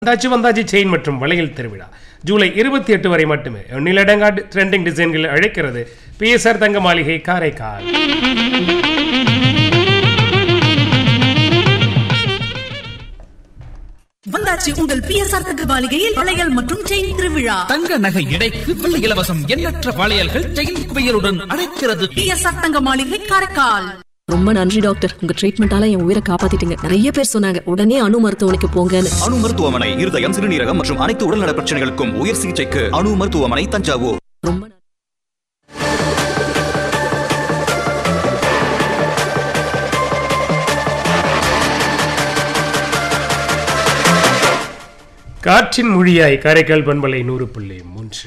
வந்தாச்சு வந்தாச்சு செயின் மற்றும் வளையல் திருவிழா ஜூலை இருபத்தி எட்டு வரை மட்டுமே எண்ணிலடங்காடு ட்ரெண்டிங் டிசைன்கள் அழைக்கிறது பிஎஸ்ஆர் தங்க மாளிகை காரைக்கால் வந்தாச்சு உங்கள் பிஎஸ்ஆர் தங்க மாளிகையில் வளையல் மற்றும் செயின் திருவிழா தங்க நகை எடைக்கு வெள்ளி இலவசம் எண்ணற்ற வளையல்கள் செயின் குவியலுடன் அழைக்கிறது பிஎஸ்ஆர் தங்க மாளிகை காரைக்கால் ரொம்ப நன்றி டாக்டர் உங்க ட்ரீட்மெண்டால என் உயிரை காப்பாத்திட்டீங்க நிறைய பேர் சொன்னாங்க உடனே அணு மருத்துவமனைக்கு போங்கன்னு அணு மருத்துவமனை இருதயம் சிறுநீரகம் மற்றும் அனைத்து உடல்நல பிரச்சனைகளுக்கும் உயர் சிகிச்சைக்கு அணு மருத்துவமனை தஞ்சாவூர் ரொம்ப நன்றி. காற்றின் மொழியாய் காரைக்கால் பண்பலை நூறு புள்ளி மூன்று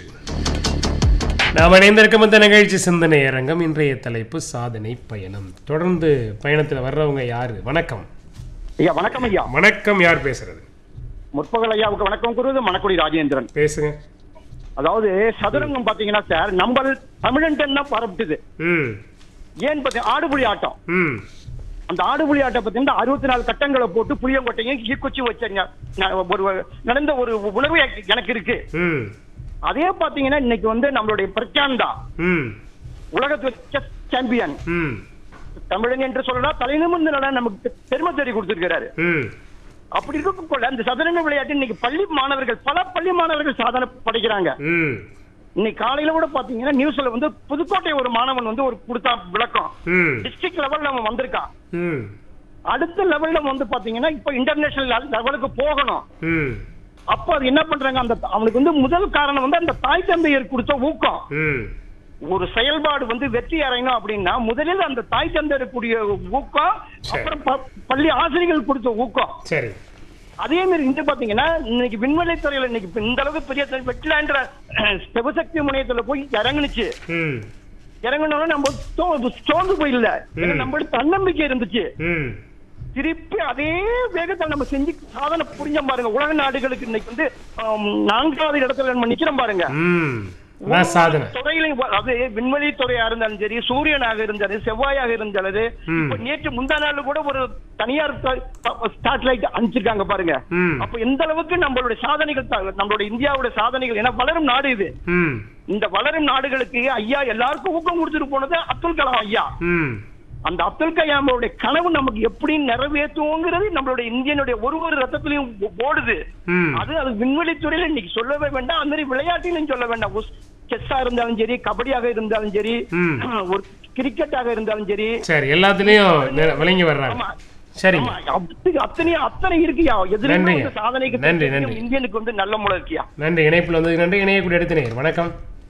நாம் இணைந்திருக்கும் இந்த நிகழ்ச்சி சிந்தனை அரங்கம் இன்றைய தலைப்பு சாதனை பயணம் தொடர்ந்து பயணத்தில் வர்றவங்க யாரு வணக்கம் ஐயா வணக்கம் ஐயா வணக்கம் யார் பேசுறது முற்பகல் ஐயாவுக்கு வணக்கம் கூறுவது மணக்குடி ராஜேந்திரன் பேசுங்க அதாவது சதுரங்கம் பாத்தீங்கன்னா சார் நம்ம தமிழன் தான் பரப்பிட்டுது ம் ஏன் பாத்தீங்க ஆடுபுலி ஆட்டம் ம் அந்த ஆடுபுலி ஆட்டம் பாத்தீங்கன்னா அறுபத்தி நாலு கட்டங்களை போட்டு புளியங்கொட்டையும் ஈக்குச்சி வச்சங்க நான் ஒரு நடந்த ஒரு உணர்வு எனக்கு- எனக்கு இருக்கு ம் அதே பாத்தீங்கன்னா இன்னைக்கு வந்து நம்மளுடைய பிரச்சாந்தா ம் உலகத்து செஸ் சாம்பியன் ம் தமிழன் என்று சொல்லலாம் தலைநிமிர்ந்து நட நமக்கு பெருமை தேடி கொடுத்திருக்கிறாரு ம் அப்படி இருக்கக்குள்ள இந்த சதுரங்க விளையாட்டு இன்னைக்கு பள்ளி மாணவர்கள் பல பள்ளி மாணவர்கள் சாதனை படைக்கிறாங்க ம் இன்னைக்கு காலையில கூட பாத்தீங்கன்னா நியூஸ்ல வந்து புதுக்கோட்டை ஒரு மாணவன் வந்து ஒரு கொடுத்தா விளக்கம் ம் டிஸ்ட்ரிக்ட் லெவல்ல அவன் வந்திருக்கான் ம் அடுத்த லெவல்ல வந்து பாத்தீங்கன்னா இப்ப இன்டர்நேஷனல் லெவலுக்கு போகணும் ம் அப்ப அது என்ன பண்றாங்க அந்த அவனுக்கு வந்து முதல் காரணம் வந்து அந்த தாய் தந்தையர் கொடுத்த ஊக்கம் ம் ஒரு செயல்பாடு வந்து வெற்றி அடையணும் அப்படின்னா முதலில் அந்த தாய் தந்தையர் கூடிய ஊக்கம் சரி. அப்புறம் ப- பள்ளி ஆசிரியர்கள் கொடுத்த ஊக்கம் சரி அதே மாதிரி இங்க பாத்தீங்கன்னா இன்னைக்கு விண்வெளி துறையில இன்னைக்கு இப்ப இந்த அளவுக்கு பெரிய வெற்றிலான்ற சிவசக்தி முனையத்துல போய் இறங்குனுச்சு ம் இறங்கணும்னா நம்ம சோ- சோர்ந்து போயிடல ஏன்னா ம். நம்மளுக்கு தன்னம்பிக்கை இருந்துச்சு ம் திருப்பி அதே வேகத்தை நம்ம செஞ்சு சாதனை புரிஞ்ச பாருங்க உலக நாடுகளுக்கு இன்னைக்கு வந்து ஆம், நான்காவது இடத்துல நம்ம நிக்கிறோம் பாருங்க ம் அதான் சாதனை துறையிலையும் அது விண்வெளி துறையா இருந்தாலும் சரி சூரியனாக இருந்தாலும் செவ்வாயாக இருந்தாலும் ம். இப்ப நேற்று முந்தா நாள் கூட ஒரு தனியார் ஸ்டாட்லைட் அனுப்பிச்சிருக்காங்க பாருங்க ம். அப்ப எந்த அளவுக்கு நம்மளுடைய சாதனைகள் த- நம்மளுடைய இந்தியாவுடைய சாதனைகள் ஏன்னா வளரும் நாடு இது ம் இந்த வளரும் நாடுகளுக்கு ஐயா எல்லாருக்கும் ஊக்கம் கொடுத்துட்டு போனது அப்துல் கலாம் ஐயா ம் அந்த அப்துல் கலாமுடைய கனவு நமக்கு எப்படி நிறைவேற்றுவோங்கிறது நம்மளுடைய இந்தியனுடைய ஒரு ஒரு ரத்தத்திலையும் ஓ- ஓடுது ம். அது அது விண்வெளி துறையில இன்னைக்கு சொல்லவே வேண்டாம் அந்த மாதிரி விளையாட்டிலும் சொல்ல வேண்டாம் செஸ்ஸா இருந்தாலும் சரி கபடியாக இருந்தாலும் சரி ம். ஒரு கிரிக்கெட்டாக இருந்தாலும் சரி சரி எல்லாத்துலயும் நெ- விளங்கி வர்றாங்க ஆமா. சரிங்க ஆமா, அத்தனை அத்தனையும் அத்தனை இருக்குயா எதிர்ப்பு நன்றிங்க. வந்து சாதனைக்கு நன்றி, தெரியும். நன்றி. இந்தியனுக்கு வந்து நல்ல முறை இருக்கியா நன்றி இணைப்பில் வந்தது நன்றி இணையக்கூடிய அடுத்த நேர் வணக்கம்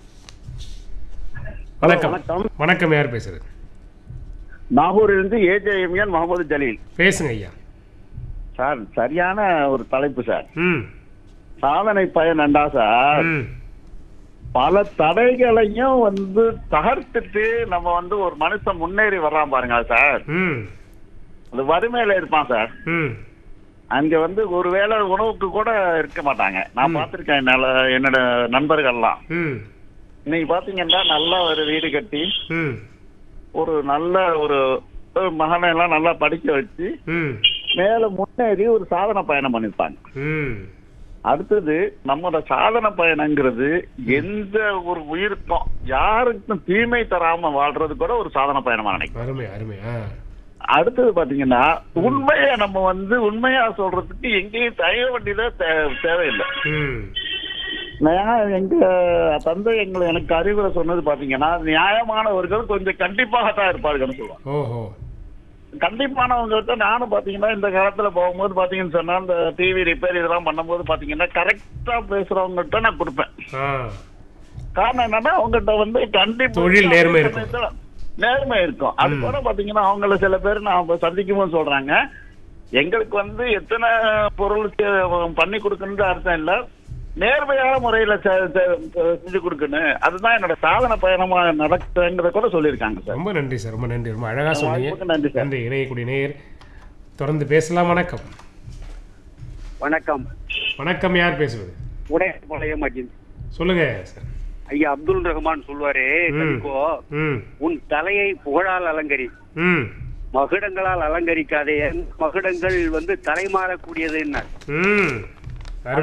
வணக்கம் வணக்கம். வணக்கம் யார் பேசுறது நாகூரிலிருந்து ஏஜேஎம்என் முகமது ஜலீல் பேசுங்க ஐயா சார் சரியான ஒரு தலைப்பு சார் ம் சாதனை பயனண்டா சார் ம் பல தடைகளையும் வந்து தகர்த்துட்டு நம்ம வந்து ஒரு மனுஷன் முன்னேறி வர்றான் பாருங்க சார் ம் அது வறுமையில இருப்பான் சார் ம் அங்க வந்து ஒருவேளை உணவுக்கு கூட இருக்க மாட்டாங்க நான் ம். பார்த்திருக்கேன் என்னால என்னோட நண்பர்கள்லாம் ம் இன்னைக்கு பாத்தீங்கன்னா நல்ல ஒரு வீடு கட்டி ம் ஒரு நல்ல ஒரு ஒரு மகனை எல்லாம் நல்லா படிக்க வச்சு ம் மேல முன்னேறி ஒரு சாதனை பயணம் பண்ணிருப்பாங்க ம் அடுத்தது நம்மளோட சாதன பயணங்கிறது எந்த ஒரு உயிருக்கும் யாருக்கும் தீமை தராம வாழ்றது கூட ஒரு சாதன பயணமா நினைக்கிறேன் அருமை அருமை ஆ அடுத்தது பாத்தீங்கன்னா உண்மையை நம்ம வந்து உண்மையா சொல்றதுக்கு எங்கேயும் தயங்க வேண்டியதே தே- தேவையில்லை ம் நான் எங்க தந்தை எங்களை எனக்கு அறிவுரை சொன்னது பாத்தீங்கன்னா நியாயமானவர்கள் கொஞ்சம் கண்டிப்பாகத்தான் இருப்பார்கள்னு சொல்லுவாங்க ஓஹோ கண்டிப்பானவங்ககிட்ட நானும் பாத்தீங்கன்னா இந்த காலத்துல போகும்போது பாத்தீங்கன்னு சொன்னா இந்த டிவி ரிப்பேர் இதெல்லாம் பண்ணும்போது பாத்தீங்கன்னா கரெக்டா பேசுறவங்ககிட்ட நான் கொடுப்பேன் ஆ காரணம் என்னன்னா அவங்ககிட்ட வந்து கண்டிப்பா தொழில் நேர்மை இருக்கும். சமயத்துல நேர்மை இருக்கும் அது கூட பாத்தீங்கன்னா அவங்கள சில பேர் நான் இப்ப சந்திக்கும் போது சொல்றாங்க எங்களுக்கு வந்து எத்தனை பொருள் சே- பண்ணி கொடுக்கணுன்ற அர்த்தம் இல்ல நேர்மையான முறையில செ- செ- செஞ்சு கொடுக்கணும் அதுதான் என்னோட சாதனை பயணமா நடக்குங்கிறத கூட சொல்லியிருக்காங்க சார் ரொம்ப நன்றி சார் ரொம்ப நன்றி ரொம்ப அழகா சொன்னீங்க வாய்ப்புக்கு நன்றி சார். நன்றி இணையக்கூடிய நேயர் தொடர்ந்து பேசலாம் வணக்கம் வணக்கம் வணக்கம் யார் பேசுவது உடையபாளையம் அஜித் சொல்லுங்க சார் ஐயா அப்துல் ரஹ்மான் சொல்வாரு ம். கவிக்கோ ம் உன் தலையை புகழால் அலங்கரி ம் மகுடங்களால் அலங்கரிக்காதே மகுடங்கள் வந்து தலைமாறக்கூடியது என்ன ம்